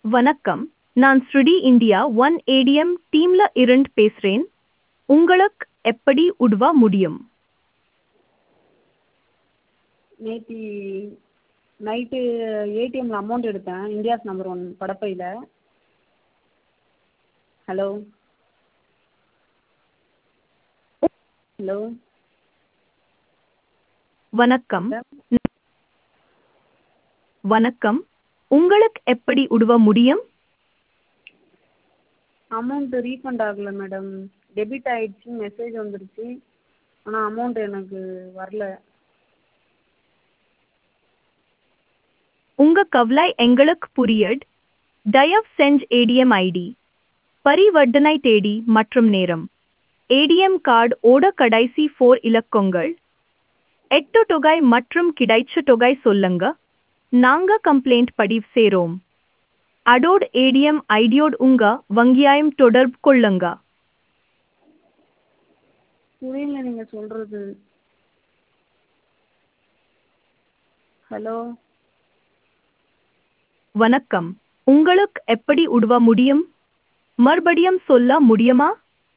வணக்கம் நான் ஸ்ருடி இந்தியா ஒன் ஏடிஎம் டீம்ல இருந்து பேசுறேன் உங்களுக்கு எப்படி உதவ முடியும் நேற்று நைட்டு ஏடிஎம்மில் அமௌண்ட் எடுத்தேன் இந்தியாஸ் நம்பர் ஒன் படப்பையில் ஹலோ ஹலோ வணக்கம் வணக்கம் உங்களுக்கு எப்படி உதவ முடியும் அமௌண்ட்டு ரீஃபண்ட் ஆகலை மேடம் டெபிட் ஆகிடுச்சி மெசேஜ் வந்துருச்சு ஆனால் அமௌண்ட் எனக்கு வரல உங்க கவலை எங்களுக்கு புரியுது தயவு செஞ்சு ஏடிஎம் ஐடி பரிவர்த்தனை தேதி மற்றும் நேரம் ஏடிஎம் கார்டு ஓட கடைசி ஃபோர் இலக்கங்கள் எட்டு தொகை மற்றும் கிடைச்ச தொகை சொல்லுங்க நாங்க கம்ப்ளைண்ட் பதிவு செய்றோம் அதோட ஏடிஎம் ஐடியோடு உங்க வங்கியாயம் தொடர்பு கொள்ளுங்க புரியல நீங்கள் சொல்கிறது ஹலோ வணக்கம் உங்களுக்கு எப்படி உதவ முடியும் மறுபடியும் சொல்ல முடியுமா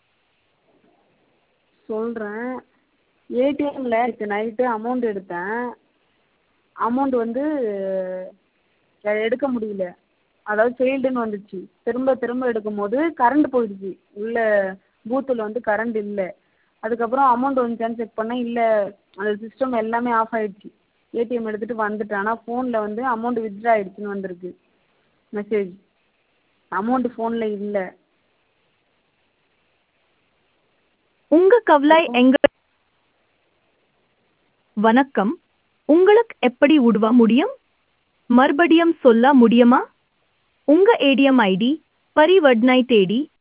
சொல்கிறேன் ஏடிஎம்மில் நேற்று நைட்டு அமௌண்ட் எடுத்தேன் அமௌண்ட் வந்து எடுக்க முடியல அதாவது ஃபெயில்டுன்னு வந்துச்சு திரும்ப திரும்ப எடுக்கும்போது கரண்ட் போயிடுச்சு உள்ளே பூத்தில் வந்து கரண்ட் இல்லை அதுக்கப்புறம் அமௌண்ட் வந்துச்சான்னு செக் பண்ணேன் இல்லை அந்த சிஸ்டம் எல்லாமே ஆஃப் ஆகிடுச்சி ஏடிஎம் எடுத்துகிட்டு வந்துட்டேன் ஆனால் ஃபோனில் வந்து அமௌண்ட் வித்ட்ரா ஆகிடுச்சின்னு வந்திருக்கு மெசேஜ் அமௌண்ட்டு ஃபோனில் இல்லை உங்க கவலை எங்க வணக்கம் உங்களுக்கு எப்படி உதவ முடியும் மறுபடியும் சொல்ல முடியுமா உங்க ஏடிஎம் ஐடி பரிவர்த்தனை தேதி